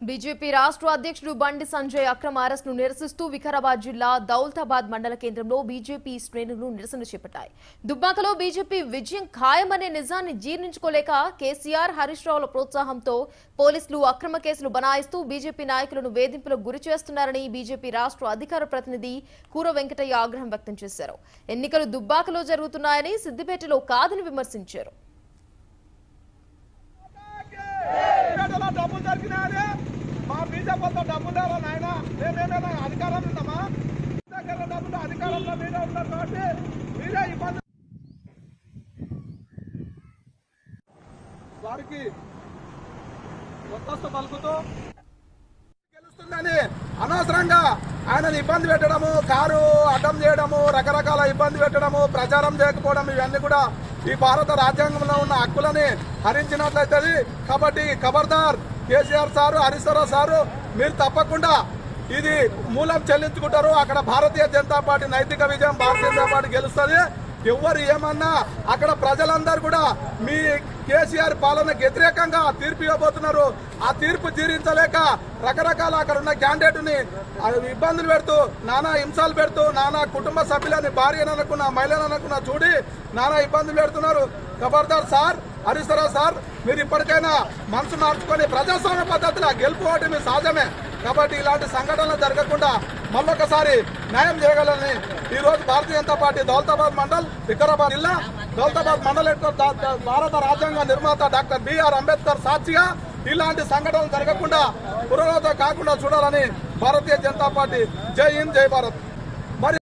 BJP రాష్ట్ర అధ్యక్షుడు బండి సంజయ్ అక్రమ అరెస్టును నిరసిస్తూ వికారాబాద్ జిల్లా దౌలతాబాద్ మండల కేంద్రంలో బీజేపీ శ్రేణులు నిరసన చేపట్టాయి దుబ్బాకలో బీజేపీ విజయం ఖాయమనే నిజాన్ని జీర్ణించుకోలేక కేసీఆర్ హరీష్ రావుల ప్రోత్సాహంతో పోలీసులు అక్రమ కేసులు బనాయిస్తూ బీజేపీ నాయకులను వేధింపులకు గురి చేస్తున్నారని బీజేపీ రాష్ట్ర అధికార ప్రతినిధి కూర వెంకటయ్య ఆగ్రహం వ్యక్తం చేశారు ఎన్నికలు దుబ్బాకలో జరుగుతున్నాయని సిద్దిపేటలో కాదని విమర్శించారు పేదల డబ్బులు దొరికినాయని మా బీజేపీతో డబ్బులు లేవా నాయన మేమేమైనా అధికారంలో ఉన్నామా దగ్గర డబ్బులు అధికారంలో మీరే ఉన్నారు కాబట్టి మీరే ఇబ్బంది వారికి ఒత్తస్తు పలుకుతూ గెలుస్తుందని అనవసరంగా ఆయనని ఇబ్బంది పెట్టడము కారు అడ్డం చేయడము రకరకాల ఇబ్బంది పెట్టడము ప్రచారం చేయకపోవడం ఇవన్నీ కూడా ఈ భారత రాజ్యాంగంలో ఉన్న హక్కులని హరించినట్లయితది కాబట్టి ఖబర్దార్ కేసీఆర్ సారు హరీశ్వరరావు సారు మీరు తప్పకుండా ఇది మూలం చెల్లించుకుంటారు అక్కడ భారతీయ జనతా పార్టీ నైతిక విజయం భారతీయ జనతా పార్టీ గెలుస్తుంది ఎవరు ఏమన్నా అక్కడ ప్రజలందరూ కూడా మీ కేసీఆర్ పాలనకు వ్యతిరేకంగా తీర్పు ఇవ్వబోతున్నారు ఆ తీర్పు జీరించలేక రకరకాల అక్కడ ఉన్న క్యాండిడేట్ ని ఆ ఇబ్బందులు పెడుతూ నానా హింసలు పెడుతూ నానా కుటుంబ సభ్యులని భార్యను అనుకున్న మహిళను అనుకున్న చూడి నానా ఇబ్బందులు పెడుతున్నారు ఖబర్దార్ సార్ హరీశ్వరరావు సార్ మీరు ఇప్పటికైనా మనసు మార్చుకొని ప్రజాస్వామ్య పద్ధతిలో గెలుపు ఓటమి సహజమే కాబట్టి ఇలాంటి సంఘటనలు జరగకుండా మళ్ళొకసారి న్యాయం చేయగలని ఈ రోజు భారతీయ జనతా పార్టీ దౌలతాబాద్ మండల్ వికారాబాద్ జిల్లా దౌలతాబాద్ మండల్ హెడ్ క్వార్టర్ దా- భారత రాజ్యాంగ నిర్మాత డాక్టర్ బిఆర్ అంబేద్కర్ సాక్షిగా ఇలాంటి సంఘటనలు జరగకుండా పురోగతి కాకుండా చూడాలని భారతీయ జనతా పార్టీ జై హింద్ జై భారత్ మరి